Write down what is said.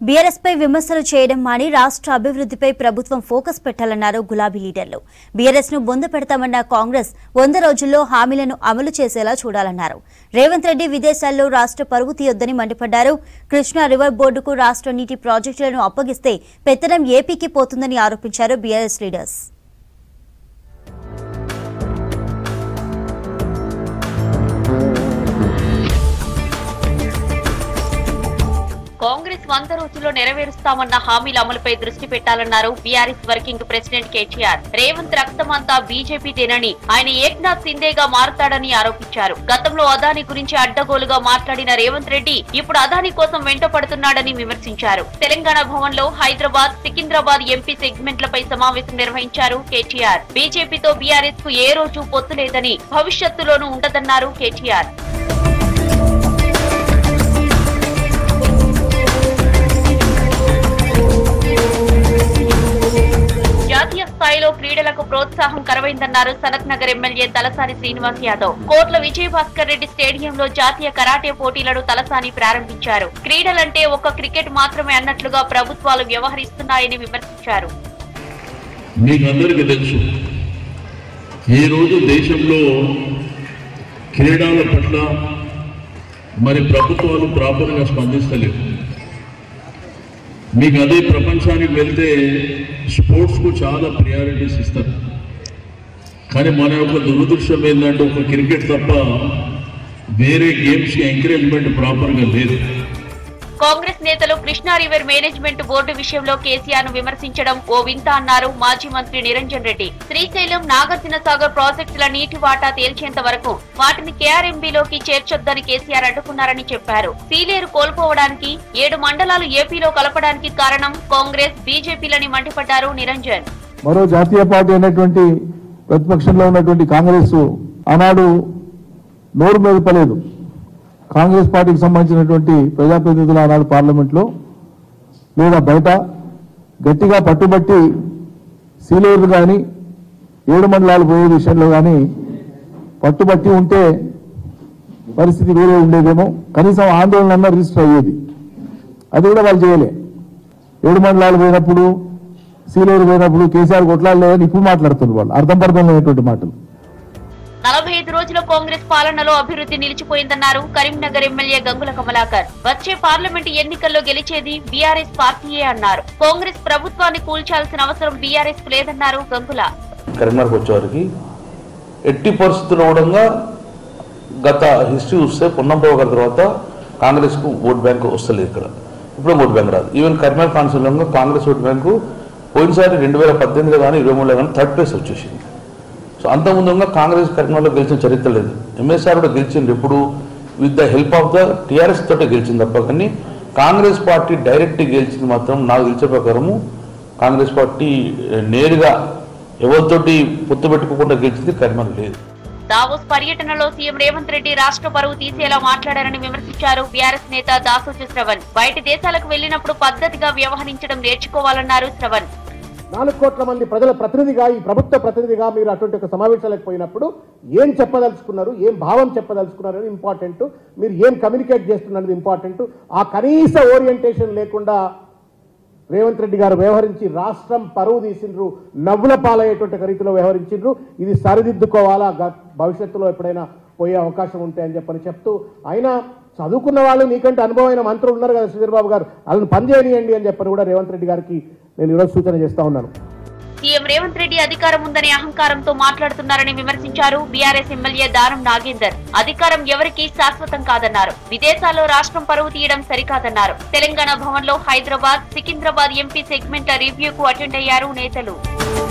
BRS పై విమర్శలు చేయడం మాని రాష్ట్ర అభివృద్ధిపై ప్రభుత్వం ఫోకస్ పెట్టాలన్నారు గులాబీ లీడర్లు బీఆర్ఎస్ ను బొంద పెడతామన్న కాంగ్రెస్ వంద రోజుల్లో హామీలను అమలు చేసేలా చూడాలన్నారు రేవంత్ రెడ్డి విదేశాల్లో రాష్ట్ర పరువు తీయొద్దని మండిపడ్డారు కృష్ణా రివర్ బోర్డుకు రాష్ట్ర నీటి ప్రాజెక్టులను అప్పగిస్తే పెత్తనం ఏపీకి పోతుందని ఆరోపించారు బీఆర్ఎస్ లీడర్స్ కాంగ్రెస్ వంద రోజుల్లో నెరవేరుస్తామన్న హామీల అమలుపై దృష్టి పెట్టాలన్నారు BRS working president KTR Revanth రక్తమంతా బీజేపీదేనని ఆయన ఏక్నాథ్ సిందేగా మారుతాడని ఆరోపించారు గతంలో అదాని గురించి అడ్డగోలుగా మాట్లాడిన రేవంత్ రెడ్డి ఇప్పుడు అదాని కోసం వెంట పడుతున్నాడని విమర్శించారు తెలంగాణ భవన్ లో హైదరాబాద్ సికింద్రాబాద్ ఎంపీ సెగ్మెంట్లపై సమావేశం నిర్వహించారు కేటీఆర్ బీజేపీతో బీఆర్ఎస్ కు ఏ రోజు పొత్తు లేదని భవిష్యత్తులోనూ ఉండదన్నారు కేటీఆర్ జాతీయ స్థాయిలో క్రీడలకు ప్రోత్సాహం కరవైందన్నారు సనత్ నగర్ ఎమ్మెల్యే తలసాని శ్రీనివాస్ యాదవ్ కోట్ల విజయభాస్కర్ రెడ్డి స్టేడియంలో జాతీయ కరాటే పోటీలను తలసాని ప్రారంభించారు క్రీడలంటే ఒక్క క్రికెట్ మాత్రమే అన్నట్లుగా ప్రభుత్వాలు వ్యవహరిస్తున్నాయని విమర్శించారు మీకు అందరికీ తెలుసు ఈ రోజు దేశంలో క్రీడల పట్ల మరి ప్రభుత్వాలు ప్రాపర్గా స్పందిస్తలేవు మీకు అదే ప్రపంచానికి వెళ్తే స్పోర్ట్స్కు చాలా ప్రియారిటీస్ ఇస్తారు కానీ మన యొక్క దురదృష్టం ఏంటంటే ఒక క్రికెట్ తప్ప వేరే గేమ్స్కి ఎంకరేజ్మెంట్ ప్రాపర్గా లేదు కాంగ్రెస్ నేతలు కృష్ణా రివర్ మేనేజ్మెంట్ బోర్డు విషయంలో కేసీఆర్ ను విమర్శించడం ఓ వింత అన్నారు మాజీ మంత్రి నిరంజన్ రెడ్డి శ్రీశైలం నాగార్జున సాగర్ ప్రాజెక్టుల నీటి వాటా తేల్చేంత వరకు వాటిని కేఆర్ఎంబీలోకి చేర్చొద్దని కేసీఆర్ అడ్డుకున్నారని చెప్పారు సీలేరు కోల్పోవడానికి ఏడు మండలాలు ఏపీలో కలపడానికి కారణం కాంగ్రెస్ బీజేపీలని మండిపడ్డారు నిరంజన్ మరో జాతీయ పార్టీ అయినటువంటి ప్రతిపక్షంలో ఉన్నటువంటి కాంగ్రెస్ ఆనాడు నోరు మెదపలేదు కాంగ్రెస్ పార్టీకి సంబంధించినటువంటి ప్రజాప్రతినిధులు ఆనాడు పార్లమెంట్లో లేదా బయట గట్టిగా పట్టుబట్టి సీలేరు కానీ ఏడు మండలాలు పోయే విషయంలో కానీ పట్టుబట్టి ఉంటే పరిస్థితి వేరే ఉండేదేమో కనీసం ఆందోళన అన్న రిజిస్టర్ అయ్యేది అది కూడా వాళ్ళు చేయలే ఏడు మండలాలు పోయినప్పుడు సీలేరు పోయినప్పుడు కేసీఆర్ కొట్లాడలేదని ఇప్పుడు మాట్లాడుతున్నారు వాళ్ళు అర్థం పర్థం లేనటువంటి మాటలు నలభై ఐదు రోజుల కాంగ్రెస్ పాలనలో అభివృద్ధి నిలిచిపోయిందన్నారు కరీంనగర్ ఎమ్మెల్యే గంగుల కమలాకర్ వచ్చే పార్లమెంట్ ఎన్నికల్లో గెలిచేది బీఆర్ఎస్ పార్టీయే అన్నారు కాంగ్రెస్ ప్రభుత్వాన్ని కూల్చాల్సిన అవసరం బీఆర్ఎస్ కు లేదన్నారు గంగుల కరీంనగర్కి వచ్చేవారికి ఎట్టి పరిస్థితుల్లో కూడా గత హిస్టరీ చూస్తే పొన్నంబాబు గారి తర్వాత కాంగ్రెస్కు ఓట్ బ్యాంక్ వస్తలేదు ఇక్కడ ఇప్పుడు ఓట్ బ్యాంక్ రాదు ఈవెన్ కరీంనగర్ కాన్స్టిట్యూన్లో కాంగ్రెస్ ఓట్ బ్యాంకు పోయినసారి రెండు వేల పద్దెనిమిదిలో కానీ ఇరవై మూడులో కానీ థర్డ్ ప్లేస్ వచ్చేసింది సో అంత ముందుగా కాంగ్రెస్ కరీంనగర్లో గెలిచిన చరిత్ర లేదు ఎంఎస్ఆర్ కూడా గెలిచింది ఎప్పుడు with the help of the TRS తోటే గెలిచింది తప్ప కానీ కాంగ్రెస్ పార్టీ డైరెక్ట్ గెలిచింది మాత్రం నాకు తెలిసే ప్రకారము కాంగ్రెస్ పార్టీ ఏ, నేరుగా ఎవరితోటి పొత్తు పెట్టుకోకుండా గెలిచింది కరీంనగర్ లేదు దావోస్ పర్యటనలో సీఎం రేవంత్ రెడ్డి రాష్ట్ర పరువు తీసేలా మాట్లాడారని విమర్శించారు బీఆర్ఎస్ నేత దాసోజు శ్రవణ్ బయటి దేశాలకు వెళ్లినప్పుడు పద్ధతిగా వ్యవహరించడం నేర్చుకోవాలన్నారు శ్రవణ్ నాలుగు కోట్ల మంది ప్రజల ప్రతినిధిగా ఈ ప్రభుత్వ ప్రతినిధిగా మీరు అటువంటి ఒక సమావేశాలకు పోయినప్పుడు ఏం చెప్పదలుచుకున్నారు ఏం భావం చెప్పదలుచుకున్నారు అనేది ఇంపార్టెంట్ మీరు ఏం కమ్యూనికేట్ చేస్తున్నది ఇంపార్టెంట్ ఆ కనీస ఓరియంటేషన్ లేకుండా రేవంత్ రెడ్డి గారు వ్యవహరించి రాష్ట్రం పరువు తీసిండ్రు నవ్వుల పాలయ్యేటువంటి రీతిలో వ్యవహరించిండ్రు ఇది సరిదిద్దుకోవాలా గ- భవిష్యత్తులో ఎప్పుడైనా పోయే అవకాశం ఉంటే అని చెప్పని చెప్తూ అయినా చదువుకున్న వాళ్ళు నీకంటే అనుభవమైన మంత్రులు ఉన్నారు కదా శ్రీధర్బాబు గారు వాళ్ళని పనిచేయనియండి అని చెప్పని కూడా రేవంత్ రెడ్డి గారికి నేను ఈరోజు సూచన చేస్తా ఉన్నాను సీఎం రేవంత్ రెడ్డి అధికారం ఉందనే అహంకారంతో మాట్లాడుతున్నారని విమర్శించారు బీఆర్ఎస్ ఎమ్మెల్యే దానం నాగేందర్ అధికారం ఎవరికీ శాశ్వతం కాదన్నారు విదేశాల్లో రాష్ట్రం పరువు తీయడం సరికాదన్నారు తెలంగాణ భవన్ లో హైదరాబాద్ సికింద్రాబాద్ ఎంపీ సెగ్మెంట్ల రివ్యూకు అటెండ్ అయ్యారు నేతలు